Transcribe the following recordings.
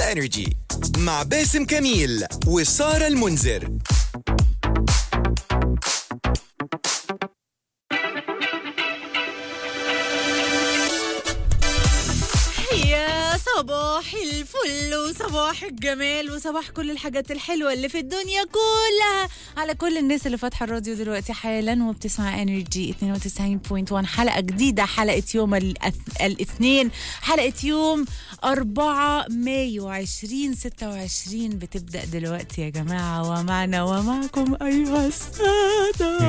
انرجي مع باسم كميل وسارة المنذر يا صباح الفل وصباح الجمال وصباح كل الحاجات الحلوة اللي في الدنيا كلها على كل الناس اللي فاتحة الراديو دلوقتي حالا وبتسمع انرجي 92.1 حلقة جديدة حلقة يوم الأث- الاثنين حلقة يوم 4 مايو 2026 بتبدأ دلوقتي يا جماعة ومعنا ومعكم أيها السادة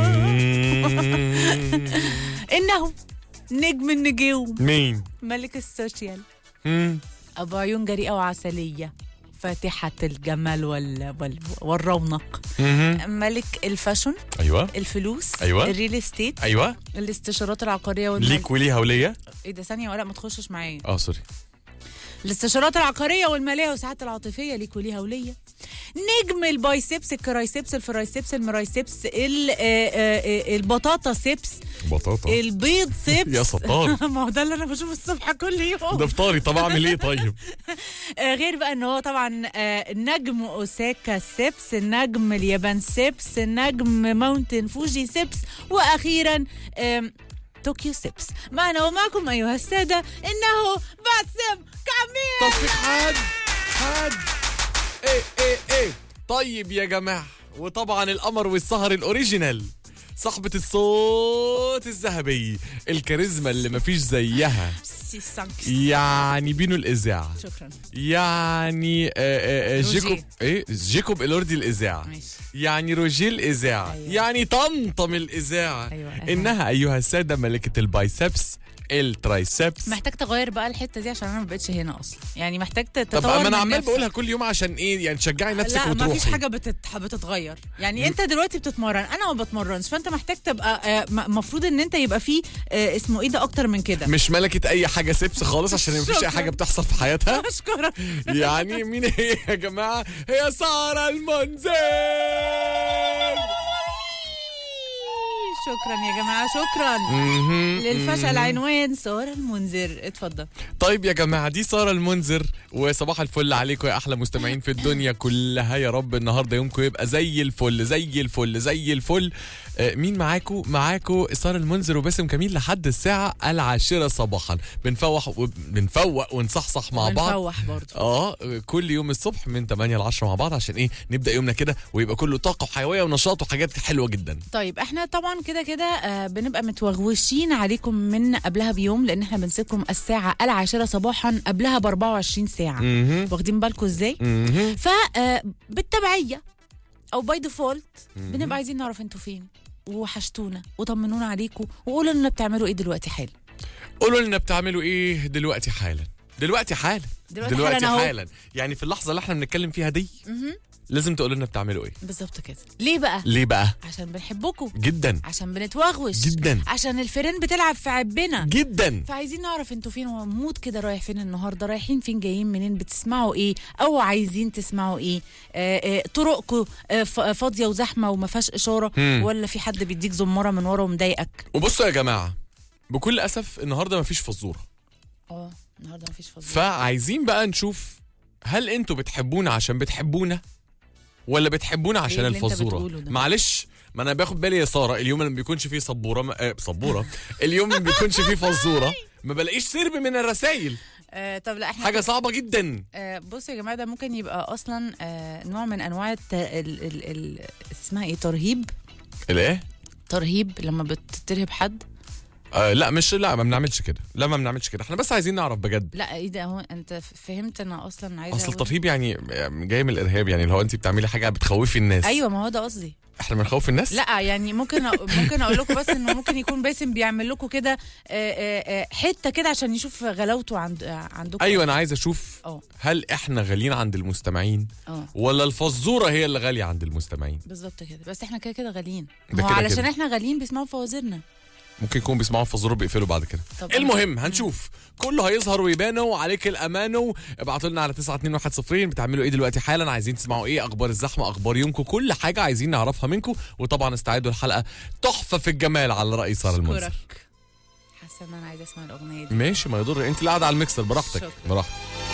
إنه نجم النجوم مين؟ ملك السوشيال مم. أبو عيون جريئة وعسلية فاتحة الجمال وال... وال... والرونق مهم. ملك الفاشون ايوه الفلوس أيوة. الريل استيت ايوه الاستشارات العقارية والمال ليك وليها وليا ايه ده ثانية ولا ما تخشش معايا اه سوري الاستشارات العقارية والمالية والساعات العاطفية ليك وليها وليا نجم البايسبس الكرايسبس الفرايسبس المرايسبس ال- آه، آه، آه، البطاطا سبس بطاطا البيض سبس يا ستار. ما هو ده اللي انا بشوفه الصبح كل يوم ده فطاري طب اعمل ايه طيب؟ آه، غير بقى ان هو طبعا آه، نجم اوساكا سيبس نجم اليابان سيبس نجم ماونتن فوجي سيبس واخيرا آم، طوكيو سيبس معنا ومعكم ايها الساده انه باسم كميل تصفيق حاد حاد ايه ايه ايه طيب يا جماعه وطبعا القمر والسهر الاوريجينال صاحبة الصوت الذهبي الكاريزما اللي مفيش زيها سي سانكس. يعني بينو الإذاعة شكرا يعني آه آه آه روجيه. جيكوب ايه جيكوب الوردي الإذاعة ماشي يعني روجيه الإذاعة أيوة. يعني طمطم الإذاعة أيوة. إنها أيها السادة ملكة البايسبس الترايسبس محتاج تغير بقى الحته دي عشان انا ما بقتش هنا اصلا يعني محتاج طب تطور ما انا من عمال نفسك. بقولها كل يوم عشان ايه يعني تشجعي نفسك لا ما وتروحي فيش حاجه بتت... بتتغير يعني انت دلوقتي بتتمرن انا ما بتمرنش فانت محتاج تبقى المفروض ان انت يبقى فيه آه، اسمه ايه ده اكتر من كده مش ملكة أي حاجة سبس خالص عشان مفيش أي شكراً. حاجة بتحصل في حياتها اشكرك يعني مين هي يا جماعة هي سارة المنذر شكرا يا جماعه شكرا مهم. للفشل عنوان سارة المنذر اتفضل طيب يا جماعة دي سارة المنذر وصباح الفل عليكم يا أحلى مستمعين في الدنيا كلها يا رب النهاردة يومكم يبقى زي الفل زي الفل زي الفل آه، مين معاكم معاكم سارة المنذر وباسم كميل لحد الساعة العاشرة صباحا بنفوح بنفوق ونصحصح مع بعض بنفوح برضه اه كل يوم الصبح من 8 ل 10 مع بعض عشان ايه نبدا يومنا كده ويبقى كله طاقه وحيويه ونشاط وحاجات حلوه جدا طيب احنا طبعا كده كده آه، بنبقى متوغوشين عليكم من قبلها بيوم لان احنا بنسيبكم الساعه العاشرة صباحا قبلها ب 24 ساعه مهم. واخدين بالكم ازاي مهم. فبالتبعيه او باي ديفولت بنبقى عايزين نعرف انتوا فين وحشتونا وطمنونا عليكم وقولوا لنا بتعملوا ايه دلوقتي حالا قولوا لنا بتعملوا ايه دلوقتي حالا دلوقتي حالا دلوقتي دلوقتي حالاً أهو. حالا يعني في اللحظه اللي احنا بنتكلم فيها دي لازم تقولوا لنا بتعملوا ايه بالظبط كده ليه بقى ليه بقى عشان بنحبكم جدا عشان بنتوغوش جدا. عشان الفيران بتلعب في عبنا جدا فعايزين نعرف انتوا فين ومود كده رايح فين النهارده رايحين فين جايين منين بتسمعوا ايه او عايزين تسمعوا ايه آه آه طرقكم آه ف- فاضيه وزحمه وما فيهاش اشاره مم. ولا في حد بيديك زماره من ورا ومضايقك وبصوا يا جماعه بكل اسف النهارده مفيش فزوره اه النهارده مفيش فاضيه فعايزين بقى نشوف هل انتوا بتحبونا عشان بتحبونا ولا بتحبونا عشان اللي انت الفزوره بتقوله ده؟ معلش ما انا باخد بالي يا ساره اليوم اللي ما بيكونش فيه سبوره ما... آه سبوره اليوم اللي ما بيكونش فيه فزوره ما بلاقيش سرب من الرسائل آه طب لا احنا حاجه صعبه جدا آه بصوا يا جماعه ده ممكن يبقى اصلا آه نوع من انواع الت... ال... ال... ال... اسمها ايه ترهيب الايه ترهيب لما بترهب حد آه لا مش لا ما بنعملش كده لا ما بنعملش كده احنا بس عايزين نعرف بجد لا ايه ده هو انت فهمت انا اصلا عايزه اصل أقول- الترهيب يعني جاي من الارهاب يعني اللي هو انت بتعملي حاجه بتخوفي الناس ايوه ما هو ده قصدي احنا بنخوف الناس لا يعني ممكن أ... ممكن اقول لكم بس انه ممكن يكون باسم بيعمل لكم كده آه، آه، آه، حته كده عشان يشوف غلاوته عند آه، عندكم ايوه انا عايز اشوف اه هل احنا غاليين عند المستمعين اه ولا الفزوره هي اللي غاليه عند المستمعين بالظبط كده بس احنا كده كده غاليين ده ما هو كده علشان كده. احنا غاليين بيسمعوا فوازيرنا ممكن يكون بيسمعوا الفزوره بيقفلوا بعد كده طب المهم هنشوف كله هيظهر ويبانوا عليك الامانه ابعتوا لنا على 92110 بتعملوا ايه دلوقتي حالا عايزين تسمعوا ايه اخبار الزحمه اخبار يومكم كل حاجه عايزين نعرفها منكم وطبعا استعدوا الحلقه تحفه في الجمال على راي ساره المنذر اشكرك حاسه ان انا عايزه اسمع الاغنيه دي ماشي ما يضر انت اللي قاعده على الميكسر براحتك شكرا. براحتك